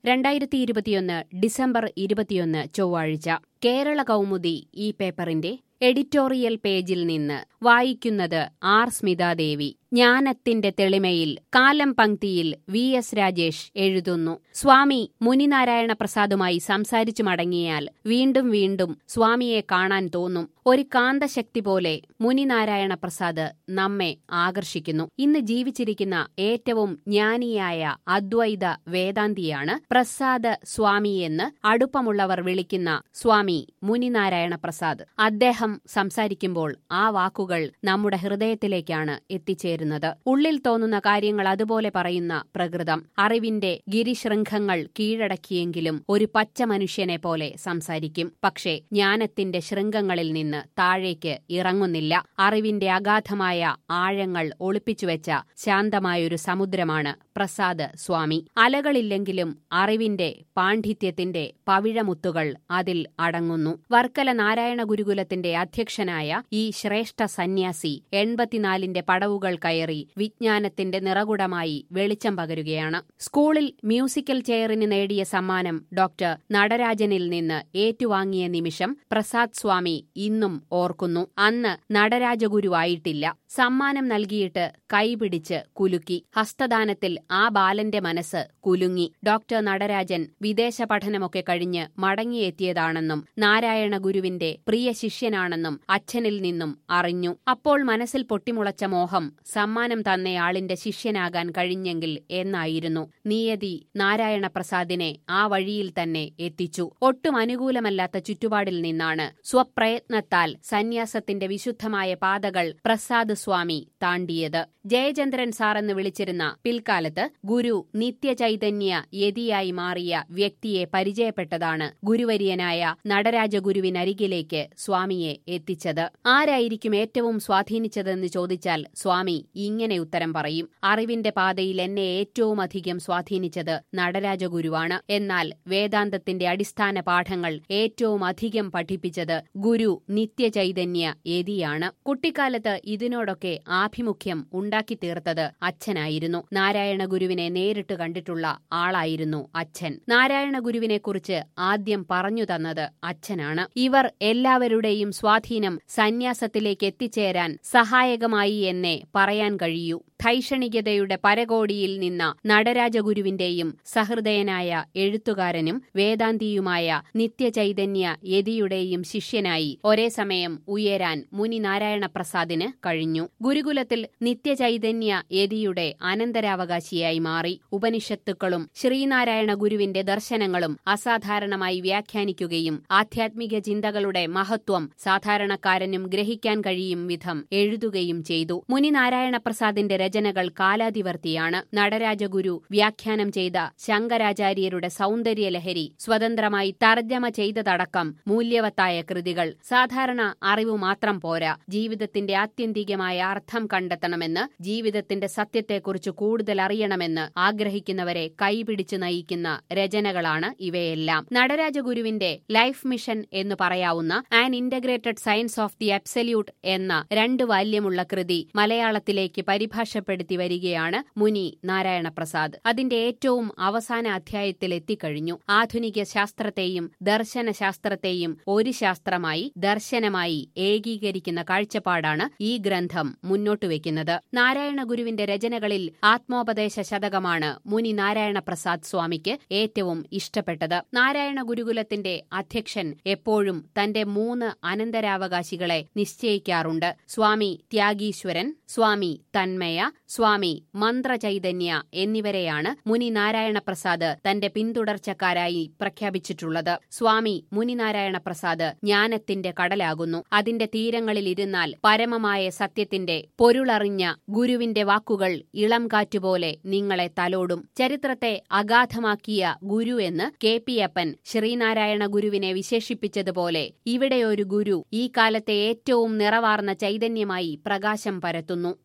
രണ്ടായിരത്തി ഇരുപത്തിയൊന്ന് ഡിസംബർ ഇരുപത്തിയൊന്ന് ചൊവ്വാഴ്ച കേരള കൗമുദി ഈ പേപ്പറിന്റെ എഡിറ്റോറിയൽ പേജിൽ നിന്ന് വായിക്കുന്നത് ആർ സ്മിതാദേവി ജ്ഞാനത്തിന്റെ തെളിമയിൽ കാലം പങ്ക്തിയിൽ വി എസ് രാജേഷ് എഴുതുന്നു സ്വാമി മുനിനാരായണ പ്രസാദുമായി സംസാരിച്ചു മടങ്ങിയാൽ വീണ്ടും വീണ്ടും സ്വാമിയെ കാണാൻ തോന്നും ഒരു കാന്തശക്തി പോലെ മുനിനാരായണ പ്രസാദ് നമ്മെ ആകർഷിക്കുന്നു ഇന്ന് ജീവിച്ചിരിക്കുന്ന ഏറ്റവും ജ്ഞാനിയായ അദ്വൈത വേദാന്തിയാണ് പ്രസാദ സ്വാമി എന്ന് അടുപ്പമുള്ളവർ വിളിക്കുന്ന സ്വാമി മുനിനാരായണ പ്രസാദ് അദ്ദേഹം സംസാരിക്കുമ്പോൾ ആ വാക്കുകൾ നമ്മുടെ ഹൃദയത്തിലേക്കാണ് എത്തിച്ചേരുന്നത് ഉള്ളിൽ തോന്നുന്ന കാര്യങ്ങൾ അതുപോലെ പറയുന്ന പ്രകൃതം അറിവിന്റെ ഗിരിശൃംഖങ്ങൾ കീഴടക്കിയെങ്കിലും ഒരു പച്ച മനുഷ്യനെ പോലെ സംസാരിക്കും പക്ഷേ ജ്ഞാനത്തിന്റെ ശൃംഗങ്ങളിൽ നിന്ന് താഴേക്ക് ഇറങ്ങുന്നില്ല അറിവിന്റെ അഗാധമായ ആഴങ്ങൾ ഒളിപ്പിച്ചുവെച്ച ശാന്തമായൊരു സമുദ്രമാണ് പ്രസാദ് സ്വാമി അലകളില്ലെങ്കിലും അറിവിന്റെ പാണ്ഡിത്യത്തിന്റെ പവിഴമുത്തുകൾ അതിൽ അടങ്ങുന്നു വർക്കല നാരായണ ഗുരുകുലത്തിന്റെ അധ്യക്ഷനായ ഈ ശ്രേഷ്ഠ സന്യാസി എൺപത്തിനാലിന്റെ പടവുകൾ കയറി വിജ്ഞാനത്തിന്റെ നിറകുടമായി വെളിച്ചം പകരുകയാണ് സ്കൂളിൽ മ്യൂസിക്കൽ ചെയറിന് നേടിയ സമ്മാനം ഡോക്ടർ നടരാജനിൽ നിന്ന് ഏറ്റുവാങ്ങിയ നിമിഷം പ്രസാദ് സ്വാമി ഇന്നും ഓർക്കുന്നു അന്ന് നടരാജഗുരുവായിട്ടില്ല സമ്മാനം നൽകിയിട്ട് കൈപിടിച്ച് കുലുക്കി ഹസ്തദാനത്തിൽ ആ ബാലന്റെ മനസ്സ് കുലുങ്ങി ഡോക്ടർ നടരാജൻ വിദേശ പഠനമൊക്കെ കഴിഞ്ഞ് മടങ്ങിയെത്തിയതാണെന്നും നാരായണ ഗുരുവിന്റെ പ്രിയ ശിഷ്യനാണെന്നും അച്ഛനിൽ നിന്നും അറിഞ്ഞു അപ്പോൾ മനസ്സിൽ പൊട്ടിമുളച്ച മോഹം സമ്മാനം തന്നയാളിന്റെ ശിഷ്യനാകാൻ കഴിഞ്ഞെങ്കിൽ എന്നായിരുന്നു നിയതി നാരായണ പ്രസാദിനെ ആ വഴിയിൽ തന്നെ എത്തിച്ചു ഒട്ടും അനുകൂലമല്ലാത്ത ചുറ്റുപാടിൽ നിന്നാണ് സ്വപ്രയത്നത്താൽ സന്യാസത്തിന്റെ വിശുദ്ധമായ പാതകൾ പ്രസാദ് സ്വാമി താണ്ടിയത് ജയചന്ദ്രൻ സാറെന്ന് വിളിച്ചിരുന്ന പിൽക്കാലത്ത് ഗുരു നിത്യചൈതന്യ യതിയായി മാറിയ വ്യക്തിയെ പരിചയപ്പെട്ടതാണ് ഗുരുവര്യനായ നടരാജഗുരുവിനരികിലേക്ക് സ്വാമിയെ എത്തിച്ചത് ആരായിരിക്കും ഏറ്റവും സ്വാധീനിച്ചതെന്ന് ചോദിച്ചാൽ സ്വാമി ഇങ്ങനെ ഉത്തരം പറയും അറിവിന്റെ പാതയിൽ എന്നെ ഏറ്റവും അധികം സ്വാധീനിച്ചത് നടരാജഗുരുവാണ് എന്നാൽ വേദാന്തത്തിന്റെ അടിസ്ഥാന പാഠങ്ങൾ ഏറ്റവും അധികം പഠിപ്പിച്ചത് ഗുരു നിത്യചൈതന്യ യതിയാണ് കുട്ടിക്കാലത്ത് ഇതിനോടൊക്കെ ആഭിമുഖ്യം ഉണ്ടാക്കിത്തീർത്തത് അച്ഛനായിരുന്നു നാരായണ ഗുരുവിനെ നേരിട്ട് കണ്ടിട്ടുള്ള ആളായിരുന്നു അച്ഛൻ നാരായണ ഗുരുവിനെക്കുറിച്ച് ആദ്യം പറഞ്ഞു തന്നത് അച്ഛനാണ് ഇവർ എല്ലാവരുടെയും സ്വാധീനം സന്യാസത്തിലേക്ക് എത്തിച്ചേരാൻ സഹായകമായി എന്നേ പറയാൻ കഴിയൂ ധൈഷണികതയുടെ പരകോടിയിൽ നിന്ന നടരാജഗുരുവിന്റെയും സഹൃദയനായ എഴുത്തുകാരനും വേദാന്തിയുമായ നിത്യചൈതന്യ യതിയുടെയും ശിഷ്യനായി ഒരേ സമയം ഉയരാൻ മുനി നാരായണ പ്രസാദിന് കഴിഞ്ഞു ഗുരുകുലത്തിൽ നിത്യചൈതന്യ യതിയുടെ അനന്തരാവകാശിയായി മാറി ഉപനിഷത്തുക്കളും ശ്രീനാരായണ ഗുരുവിന്റെ ദർശനങ്ങളും അസാധാരണമായി വ്യാഖ്യാനിക്കുകയും ആധ്യാത്മിക ചിന്തകളുടെ മഹത്വം സാധാരണക്കാരനും ഗ്രഹിക്കാൻ കഴിയും വിധം എഴുതുകയും ചെയ്തു മുനി നാരായണ പ്രസാദിന്റെ രചനകൾ കാലാതിവർത്തിയാണ് നടരാജഗുരു വ്യാഖ്യാനം ചെയ്ത ശങ്കരാചാര്യരുടെ സൗന്ദര്യലഹരി സ്വതന്ത്രമായി തർജ്ജമ ചെയ്തതടക്കം മൂല്യവത്തായ കൃതികൾ സാധാരണ അറിവ് മാത്രം പോരാ ജീവിതത്തിന്റെ ആത്യന്തികമായ അർത്ഥം കണ്ടെത്തണമെന്ന് ജീവിതത്തിന്റെ സത്യത്തെക്കുറിച്ച് കൂടുതൽ അറിയണമെന്ന് ആഗ്രഹിക്കുന്നവരെ കൈപിടിച്ചു നയിക്കുന്ന രചനകളാണ് ഇവയെല്ലാം നടരാജഗുരുവിന്റെ ലൈഫ് മിഷൻ എന്ന് പറയാവുന്ന an integrated science of the absolute എന്ന രണ്ട് വാല്യമുള്ള കൃതി മലയാളത്തിലേക്ക് പരിഭാഷപ്പെടുത്തി വരികയാണ് മുനി നാരായണ പ്രസാദ് അതിന്റെ ഏറ്റവും അവസാന അധ്യായത്തിൽ എത്തിക്കഴിഞ്ഞു ആധുനിക ശാസ്ത്രത്തെയും ദർശനശാസ്ത്രത്തെയും ഒരു ശാസ്ത്രമായി ദർശനമായി ഏകീകരിക്കുന്ന കാഴ്ചപ്പാടാണ് ഈ ഗ്രന്ഥം മുന്നോട്ട് വയ്ക്കുന്നത് നാരായണ ഗുരുവിന്റെ രചനകളിൽ ആത്മോപദേശ ശതകമാണ് മുനി നാരായണ പ്രസാദ് സ്വാമിക്ക് ഏറ്റവും ഇഷ്ടപ്പെട്ടത് നാരായണ ഗുരുകുലത്തിന്റെ അധ്യക്ഷൻ എപ്പോഴും തന്റെ മൂന്ന് അനന്തരാവകാശികളെ നിശ്ചയിക്കാറുണ്ട് സ്വാമി ത്യാഗീശ്വരൻ സ്വാമി തന്മയ സ്വാമി മന്ത്രചൈതന്യ എന്നിവരെയാണ് മുനി നാരായണ പ്രസാദ് തന്റെ പിന്തുടർച്ചക്കാരായി പ്രഖ്യാപിച്ചിട്ടുള്ളത് സ്വാമി മുനിനാരായണ പ്രസാദ് ജ്ഞാനത്തിന്റെ കടലാകുന്നു അതിന്റെ തീരങ്ങളിൽ ഇരുന്നാൽ പരമമായ സത്യത്തിന്റെ പൊരുളറിഞ്ഞ ഗുരുവിന്റെ വാക്കുകൾ ഇളം കാറ്റുപോലെ നിങ്ങളെ തലോടും ചരിത്രത്തെ അഗാധമാക്കിയ ഗുരു എന്ന് കെ പി അപ്പൻ ശ്രീനാരായണ ഗുരുവിനെ വിശേഷിപ്പിച്ചതുപോലെ ഇവിടെ ഒരു ഗുരു ഈ കാലത്തെ ഏറ്റവും നിറവാർന്ന ചൈതന്യമായി പ്രകാശം പരത്തുന്നു